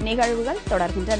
நிகழ்வுகள் தொடர்கின்றன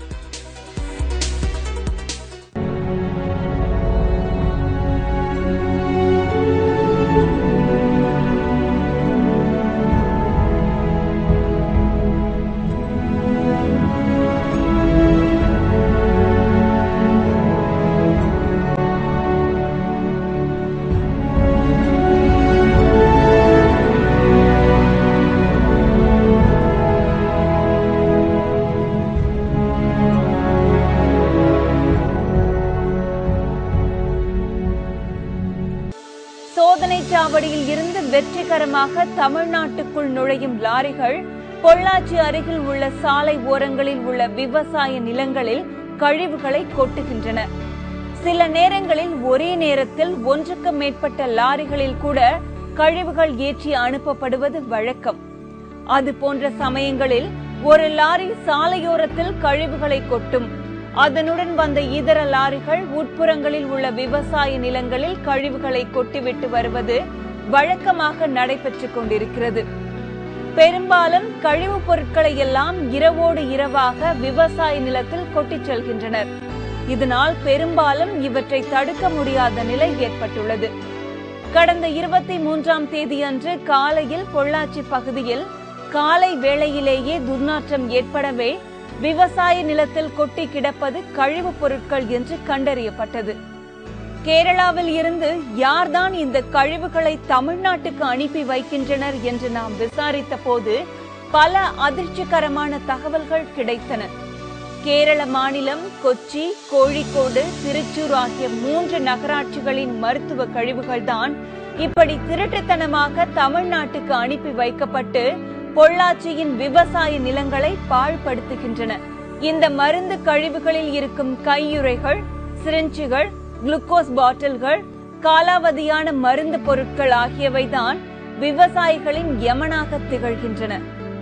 சோதனைச் சாவடியில் இருந்து வெற்றிகரமாக தமிழ்நாட்டுக்குள் நுழையும் லாரிகள் பொள்ளாச்சி அருகில் உள்ள சாலை ஓரங்களில் உள்ள விவசாய நிலங்களில் கழிவுகளை கொட்டுகின்றன சில நேரங்களில் ஒரே நேரத்தில் ஒன்றுக்கு மேற்பட்ட லாரிகளில் கூட கழிவுகள் ஏற்றி அனுப்பப்படுவது வழக்கம் அது போன்ற சமயங்களில் ஒரு லாரி சாலையோரத்தில் கழிவுகளை கொட்டும் அதனுடன் வந்த இதர லாரிகள் உட்புறங்களில் உள்ள விவசாய நிலங்களில் கழிவுகளை கொட்டிவிட்டு வருவது வழக்கமாக நடைபெற்றுக் கொண்டிருக்கிறது பெரும்பாலும் கழிவுப் பொருட்களை எல்லாம் இரவோடு இரவாக விவசாய நிலத்தில் கொட்டிச் செல்கின்றனர் இதனால் பெரும்பாலும் இவற்றை தடுக்க முடியாத நிலை ஏற்பட்டுள்ளது கடந்த இருபத்தி மூன்றாம் தேதியன்று காலையில் பொள்ளாச்சி பகுதியில் காலை வேளையிலேயே துர்நாற்றம் ஏற்படவே விவசாய நிலத்தில் கொட்டி கிடப்பது கழிவுப் பொருட்கள் என்று கண்டறியப்பட்டது கேரளாவில் இருந்து யார்தான் இந்த கழிவுகளை தமிழ்நாட்டுக்கு அனுப்பி வைக்கின்றனர் என்று நாம் விசாரித்த போது பல அதிர்ச்சிகரமான தகவல்கள் கிடைத்தன கேரள மாநிலம் கொச்சி கோழிக்கோடு திருச்சூர் ஆகிய மூன்று நகராட்சிகளின் மருத்துவ கழிவுகள்தான் இப்படி திருட்டுத்தனமாக தமிழ்நாட்டுக்கு அனுப்பி வைக்கப்பட்டு பொள்ளாச்சியின் விவசாய நிலங்களை பாழ்படுத்துகின்றன இந்த மருந்து கழிவுகளில் இருக்கும் கையுறைகள் சிரிஞ்சுகள் குளுக்கோஸ் பாட்டில்கள் காலாவதியான மருந்து பொருட்கள் ஆகியவைதான் விவசாயிகளின் யமனாக திகழ்கின்றன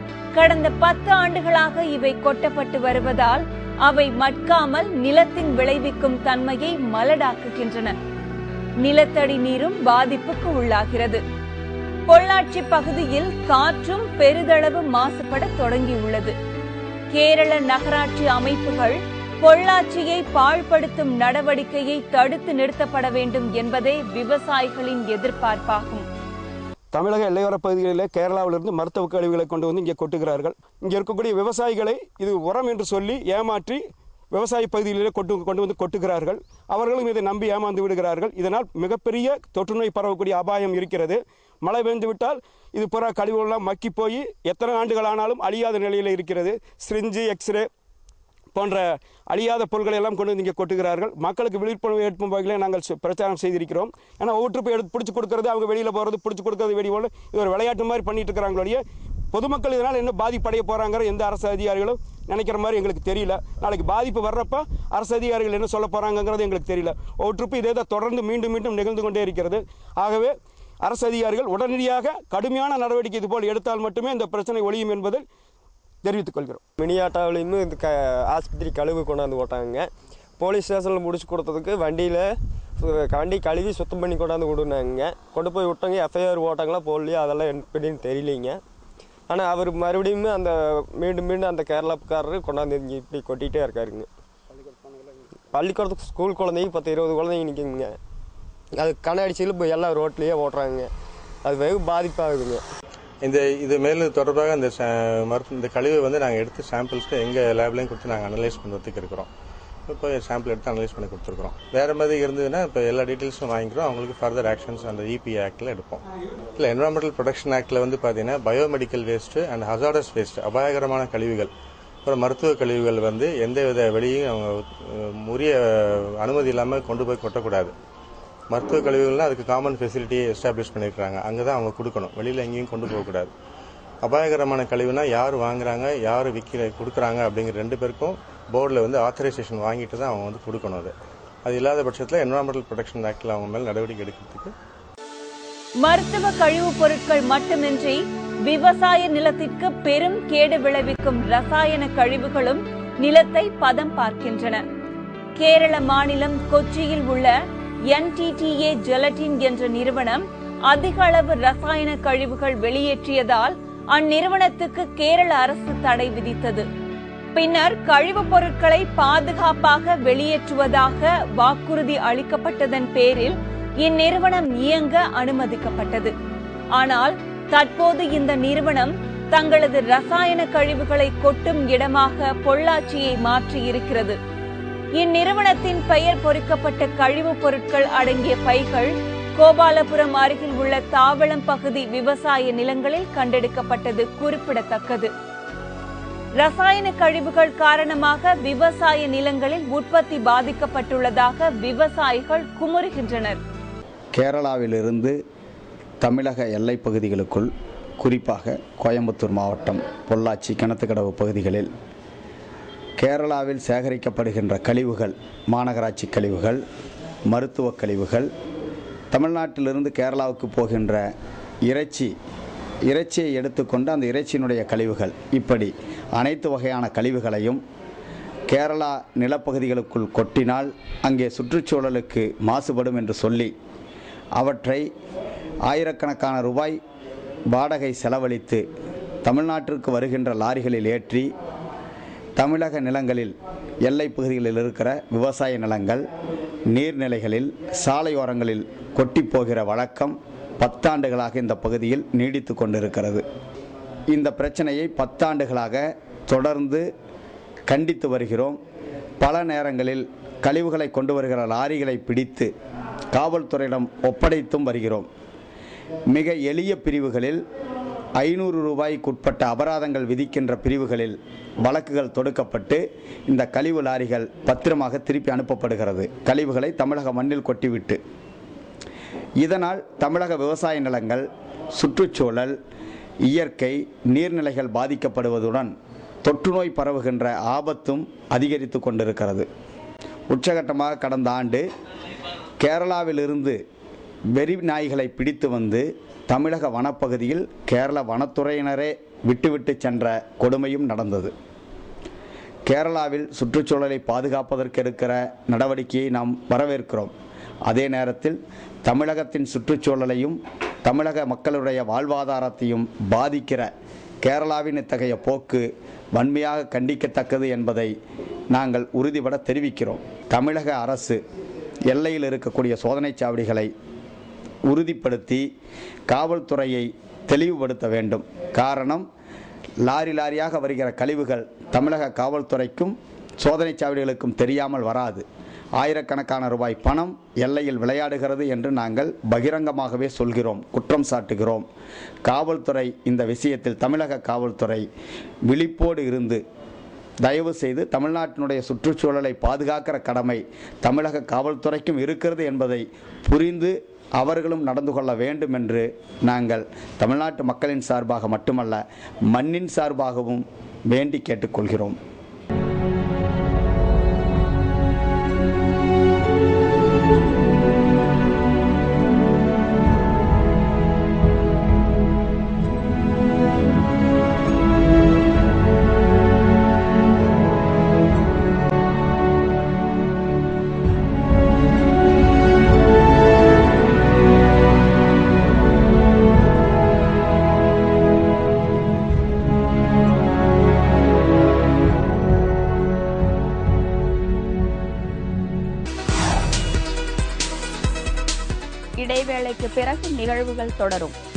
கடந்த பத்து ஆண்டுகளாக இவை கொட்டப்பட்டு வருவதால் அவை மட்காமல் நிலத்தின் விளைவிக்கும் தன்மையை மலடாக்குகின்றன நிலத்தடி நீரும் பாதிப்புக்கு உள்ளாகிறது பொள்ளாச்சி பகுதியில் காற்றும் பெரிதளவு மாசுபட தொடங்கியுள்ளது கேரள நகராட்சி அமைப்புகள் பொள்ளாச்சியை பாழ்படுத்தும் நடவடிக்கையை தடுத்து நிறுத்தப்பட வேண்டும் என்பதே விவசாயிகளின் எதிர்பார்ப்பாகும் தமிழக எல்லையோர பகுதிகளிலே கேரளாவிலிருந்து மருத்துவ கழிவுகளை கொண்டு வந்து இங்கே கொட்டுகிறார்கள் இங்கே இருக்கக்கூடிய விவசாயிகளை இது உரம் என்று சொல்லி ஏமாற்றி விவசாய பகுதிகளிலே கொண்டு கொண்டு வந்து கொட்டுகிறார்கள் அவர்களும் இதை நம்பி ஏமாந்து விடுகிறார்கள் இதனால் மிகப்பெரிய தொற்றுநோய் பரவக்கூடிய அபாயம் இருக்கிறது மழை பெய்ந்து விட்டால் இது புற கழிவுகளெல்லாம் மக்கி போய் எத்தனை ஆண்டுகள் ஆனாலும் அழியாத நிலையில் இருக்கிறது ஸ்ரிஞ்சு எக்ஸ்ரே போன்ற அழியாத பொருட்களை எல்லாம் கொண்டு வந்து இங்கே கொட்டுகிறார்கள் மக்களுக்கு விழிப்புணர்வு ஏற்படும் வகையில் நாங்கள் சு- பிரச்சாரம் செய்திருக்கிறோம் ஏன்னா ஒவ்வொரு ட்ரிப்பு எடுத்து பிடிச்சி கொடுக்கறது அவங்க வெளியில் போகிறது பிடிச்சி கொடுக்கறது வெளியே போகிறது இது ஒரு விளையாட்டு மாதிரி பண்ணிட்டு இருக்கிறாங்களோடைய பொதுமக்கள் இதனால் என்ன பாதிப்படைய போகிறாங்கிற எந்த அரசு அதிகாரிகளும் நினைக்கிற மாதிரி எங்களுக்கு தெரியல நாளைக்கு பாதிப்பு வர்றப்ப அரசு அதிகாரிகள் என்ன சொல்ல போகிறாங்கங்கிறது எங்களுக்கு தெரியல ஒவ்வொரு ட்ரிப்பு இதே தான் தொடர்ந்து மீண்டும் மீண்டும் நிகழ்ந்து கொண்டே இருக்கிறது ஆகவே அரசு அதிகாரிகள் உடனடியாக கடுமையான நடவடிக்கை இதுபோல் எடுத்தால் மட்டுமே இந்த பிரச்சனை ஒழியும் என்பதை தெரிவித்துக் கொள்கிறோம் மினியாட்டாவிலையும் இந்த க ஆஸ்பத்திரி கழுவு கொண்டாந்து ஓட்டாங்க போலீஸ் ஸ்டேஷனில் முடிச்சு கொடுத்ததுக்கு வண்டியில் வண்டி கழுவி சுத்தம் பண்ணி கொண்டாந்து விடுனாங்க கொண்டு போய் விட்டாங்க எஃப்ஐஆர் ஓட்டாங்களா போடலையா அதெல்லாம் எப்படின்னு தெரியலிங்க ஆனால் அவர் மறுபடியும் அந்த மீண்டும் மீண்டும் அந்த கேரளாக்காரரு கொண்டாந்து இங்கே இப்படி கொட்டிகிட்டே இருக்காருங்க பள்ளிக்கூடத்துக்கு ஸ்கூல் குழந்தைங்க பத்து இருபது குழந்தைங்க நிற்குங்க அது கண்ணாடிச்சியில் இப்போ எல்லாம் ரோட்லேயே ஓட்டுறாங்க அது வெகு பாதிப்பாகுதுங்க இந்த இது மேலும் தொடர்பாக இந்த ச- மருத்துவ இந்த கழிவை வந்து நாங்கள் எடுத்து சாம்பிள்ஸ்க்கு எங்கள் லேப்லையும் கொடுத்து நாங்கள் அனலைஸ் பண்ணுறதுக்கு இருக்கிறோம் இப்போ சாம்பிள் எடுத்து அனலைஸ் பண்ணி கொடுத்துருக்குறோம் வேறு மாதிரி இருந்ததுன்னா இப்போ எல்லா டீட்டெயில்ஸும் வாங்கிக்கிறோம் அவங்களுக்கு ஃபர்தர் ஆக்ஷன்ஸ் அந்த இபி ஆக்டில் எடுப்போம் இல்லை என்வரான்மெண்டல் ப்ரொடெக்ஷன் ஆக்டில் வந்து பார்த்தீங்கன்னா biomedical waste and hazardous waste அபாயகரமான கழிவுகள் அப்புறம் மருத்துவ கழிவுகள் வந்து எந்தவித வெளியும் அவங்க அஹ், உரிய அனுமதி இல்லாமல் கொண்டு போய் கொட்டக்கூடாது மருத்துவ கழிவுகள்லாம் அதுக்கு காமன் ஃபெசிலிட்டி எஸ்டாப்ளிஷ் பண்ணியிருக்காங்க அங்கே தான் அவங்க கொடுக்கணும் வெளியில் எங்கேயும் கொண்டு போகக்கூடாது அபாயகரமான கழிவுனா யார் வாங்குறாங்க யார் விற்கிற கொடுக்குறாங்க அப்படிங்கிற ரெண்டு பேருக்கும் போர்டில் வந்து ஆத்தரைசேஷன் வாங்கிட்டு தான் அவங்க வந்து கொடுக்கணும் அது அது இல்லாத பட்சத்தில் என்வரான்மெண்டல் ப்ரொடெக்ஷன் ஆக்டில் அவங்க மேல் நடவடிக்கை எடுக்கிறதுக்கு மருத்துவ கழிவுப் பொருட்கள் மட்டுமின்றி விவசாய நிலத்திற்கு பெரும் கேடு விளைவிக்கும் ரசாயன கழிவுகளும் நிலத்தை பதம் பார்க்கின்றன கேரள மாநிலம் கொச்சியில் உள்ள என்டிடிஏ ஜெலட்டின் என்ற நிறுவனம் அதிக அளவு ரசாயன கழிவுகள் வெளியேற்றியதால் அந்நிறுவனத்துக்கு கேரள அரசு தடை விதித்தது பின்னர் கழிவுப் பொருட்களை பாதுகாப்பாக வெளியேற்றுவதாக வாக்குறுதி அளிக்கப்பட்டதன் பேரில் இந்நிறுவனம் இயங்க அனுமதிக்கப்பட்டது ஆனால் தற்போது இந்த நிறுவனம் தங்களது ரசாயன கழிவுகளை கொட்டும் இடமாக பொள்ளாச்சியை மாற்றி இருக்கிறது இந்நிறுவனத்தின் பெயர் பொறிக்கப்பட்ட கழிவுப் பொருட்கள் அடங்கிய பைகள் கோபாலபுரம் அருகில் உள்ள தாவளம் பகுதி விவசாய நிலங்களில் கண்டெடுக்கப்பட்டது குறிப்பிடத்தக்கது ரசாயன கழிவுகள் காரணமாக விவசாய நிலங்களில் உற்பத்தி பாதிக்கப்பட்டுள்ளதாக விவசாயிகள் குமுறுகின்றனர் கேரளாவிலிருந்து தமிழக எல்லைப் பகுதிகளுக்குள் குறிப்பாக கோயம்புத்தூர் மாவட்டம் பொள்ளாச்சி கிணத்துக்கடவு பகுதிகளில் கேரளாவில் சேகரிக்கப்படுகின்ற கழிவுகள் மாநகராட்சி கழிவுகள் மருத்துவக் கழிவுகள் தமிழ்நாட்டிலிருந்து கேரளாவுக்கு போகின்ற இறைச்சி இறைச்சியை எடுத்துக்கொண்டு அந்த இறைச்சியினுடைய கழிவுகள் இப்படி அனைத்து வகையான கழிவுகளையும் கேரளா நிலப்பகுதிகளுக்குள் கொட்டினால் அங்கே சுற்றுச்சூழலுக்கு மாசுபடும் என்று சொல்லி அவற்றை ஆயிரக்கணக்கான ரூபாய் வாடகை செலவழித்து தமிழ்நாட்டிற்கு வருகின்ற லாரிகளில் ஏற்றி தமிழக நிலங்களில் எல்லைப் பகுதிகளில் இருக்கிற விவசாய நிலங்கள் நீர்நிலைகளில் சாலையோரங்களில் கொட்டி போகிற வழக்கம் பத்தாண்டுகளாக இந்த பகுதியில் நீடித்து கொண்டிருக்கிறது இந்த பிரச்சனையை பத்தாண்டுகளாக தொடர்ந்து கண்டித்து வருகிறோம் பல நேரங்களில் கழிவுகளை கொண்டு வருகிற லாரிகளை பிடித்து காவல்துறையிடம் ஒப்படைத்தும் வருகிறோம் மிக எளிய பிரிவுகளில் ஐநூறு ரூபாய்க்குட்பட்ட அபராதங்கள் விதிக்கின்ற பிரிவுகளில் வழக்குகள் தொடுக்கப்பட்டு இந்த கழிவு லாரிகள் பத்திரமாக திருப்பி அனுப்பப்படுகிறது கழிவுகளை தமிழக மண்ணில் கொட்டிவிட்டு இதனால் தமிழக விவசாய நிலங்கள் சுற்றுச்சூழல் இயற்கை நீர்நிலைகள் பாதிக்கப்படுவதுடன் தொற்றுநோய் பரவுகின்ற ஆபத்தும் அதிகரித்து கொண்டிருக்கிறது உச்சகட்டமாக கடந்த ஆண்டு கேரளாவிலிருந்து வெறி நாய்களை பிடித்து வந்து தமிழக வனப்பகுதியில் கேரள வனத்துறையினரே விட்டுவிட்டு சென்ற கொடுமையும் நடந்தது கேரளாவில் சுற்றுச்சூழலை பாதுகாப்பதற்கு எடுக்கிற நடவடிக்கையை நாம் வரவேற்கிறோம் அதே நேரத்தில் தமிழகத்தின் சுற்றுச்சூழலையும் தமிழக மக்களுடைய வாழ்வாதாரத்தையும் பாதிக்கிற கேரளாவின் இத்தகைய போக்கு வன்மையாக கண்டிக்கத்தக்கது என்பதை நாங்கள் உறுதிபட தெரிவிக்கிறோம் தமிழக அரசு எல்லையில் இருக்கக்கூடிய சோதனைச் சாவடிகளை உறுதிப்படுத்தி காவல்துறையை தெளிவுபடுத்த வேண்டும் காரணம் லாரி லாரியாக வருகிற கழிவுகள் தமிழக காவல்துறைக்கும் சோதனைச் சாவடிகளுக்கும் தெரியாமல் வராது ஆயிரக்கணக்கான ரூபாய் பணம் எல்லையில் விளையாடுகிறது என்று நாங்கள் பகிரங்கமாகவே சொல்கிறோம் குற்றம் சாட்டுகிறோம் காவல்துறை இந்த விஷயத்தில் தமிழக காவல்துறை விழிப்போடு இருந்து தயவு செய்து தமிழ்நாட்டினுடைய சுற்றுச்சூழலை பாதுகாக்கிற கடமை தமிழக காவல்துறைக்கும் இருக்கிறது என்பதை புரிந்து அவர்களும் நடந்து கொள்ள வேண்டும் என்று நாங்கள் தமிழ்நாட்டு மக்களின் சார்பாக மட்டுமல்ல மண்ணின் சார்பாகவும் வேண்டி கேட்டுக்கொள்கிறோம் இடைவேளைக்கு பிறகு நிகழ்வுகள் தொடரும்